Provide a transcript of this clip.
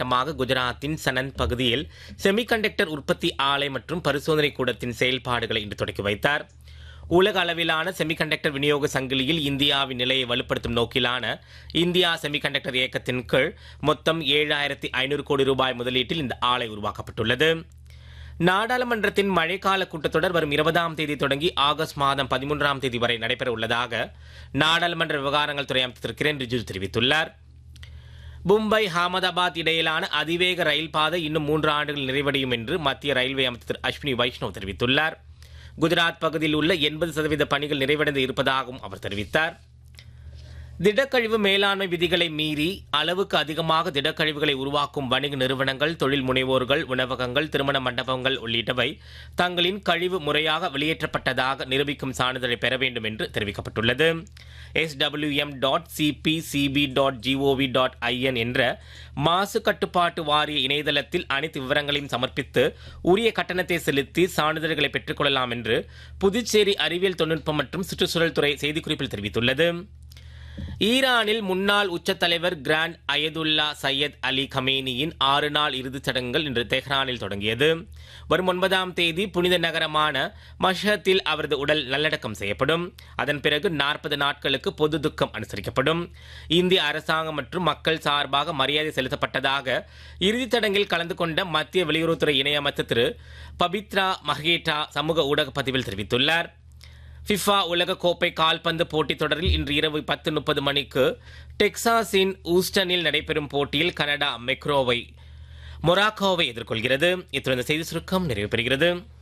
கட்டமாக குஜராத்தின் சனந்த் பகுதியில் செமிகண்டக்டர் உற்பத்தி ஆலை மற்றும் பரிசோதனை கூடத்தின் செயல்பாடுகளை இன்று தொடக்கி வைத்தார் உலக அளவிலான செமிகண்டக்டர் விநியோக சங்கிலியில் இந்தியாவின் நிலையை வலுப்படுத்தும் நோக்கிலான இந்தியா செமிகண்டக்டர் இயக்கத்தின் கீழ் மொத்தம் ஏழாயிரத்தி ஐநூறு கோடி ரூபாய் முதலீட்டில் இந்த ஆலை உருவாக்கப்பட்டுள்ளது நாடாளுமன்றத்தின் மழைக்கால கூட்டத்தொடர் வரும் இருபதாம் தேதி தொடங்கி ஆகஸ்ட் மாதம் பதிமூன்றாம் தேதி வரை நடைபெற உள்ளதாக நாடாளுமன்ற விவகாரங்கள் துறை அமைச்சர் திரு கிரண் ரிஜிஜு தெரிவித்துள்ளார் மும்பை அகமதாபாத் இடையிலான அதிவேக ரயில் பாதை இன்னும் மூன்று ஆண்டுகள் நிறைவடையும் என்று மத்திய ரயில்வே அமைச்சர் திரு அஸ்வினி வைஷ்ணவ் தெரிவித்துள்ளார் குஜராத் பகுதியில் உள்ள எண்பது சதவீத பணிகள் நிறைவடைந்து இருப்பதாகவும் அவர் தெரிவித்தார் திடக்கழிவு மேலாண்மை விதிகளை மீறி அளவுக்கு அதிகமாக திடக்கழிவுகளை உருவாக்கும் வணிக நிறுவனங்கள் தொழில் முனைவோர்கள் உணவகங்கள் திருமண மண்டபங்கள் உள்ளிட்டவை தங்களின் கழிவு முறையாக வெளியேற்றப்பட்டதாக நிரூபிக்கும் சான்றிதழை பெற வேண்டும் என்று தெரிவிக்கப்பட்டுள்ளது SWM dot CPCB dot GOV dot IN என்ற மாசு கட்டுப்பாட்டு வாரிய இணையதளத்தில் அனைத்து விவரங்களையும் சமர்ப்பித்து உரிய கட்டணத்தை செலுத்தி சான்றிதழ்களை பெற்றுக்கொள்ளலாம் என்று புதுச்சேரி அறிவியல் தொழில்நுட்பம் மற்றும் சுற்றுச்சூழல் துறை செய்திக்குறிப்பில் தெரிவித்துள்ளது ஈரானில் முன்னாள் உச்ச தலைவர் கிராண்ட் அயதுல்லா சையத் அலி கமேனியின் ஆறு நாள் இறுதிச் சடங்குகள் இன்று தெஹ்ரானில் தொடங்கியது வரும் ஒன்பதாம் தேதி புனித நகரமான மஷத்தில் அவரது உடல் நல்லடக்கம் செய்யப்படும் அதன் பிறகு நாற்பது நாட்களுக்கு பொது துக்கம் அனுசரிக்கப்படும் இந்திய அரசாங்கம் மற்றும் மக்கள் சார்பாக மரியாதை செலுத்தப்பட்டதாக இறுதிச் சடங்கில் கலந்து கொண்ட மத்திய வெளியுறவுத்துறை இணையமைச்சர் திரு பபித்ரா மஹேட்டா சமூக ஊடக பதிவில் தெரிவித்துள்ளார் ஃபிஃபா உலக கோப்பை கால்பந்து போட்டித் தொடரில் இன்று இரவு பத்து முப்பது மணிக்கு டெக்சாஸின் ஊஸ்டனில் நடைபெறும் போட்டியில் கனடா மெக்ரோவை மொராக்கோவை எதிர்கொள்கிறது இத்துடன் இந்த செய்தி சுருக்கம் நிறைவு பெறுகிறது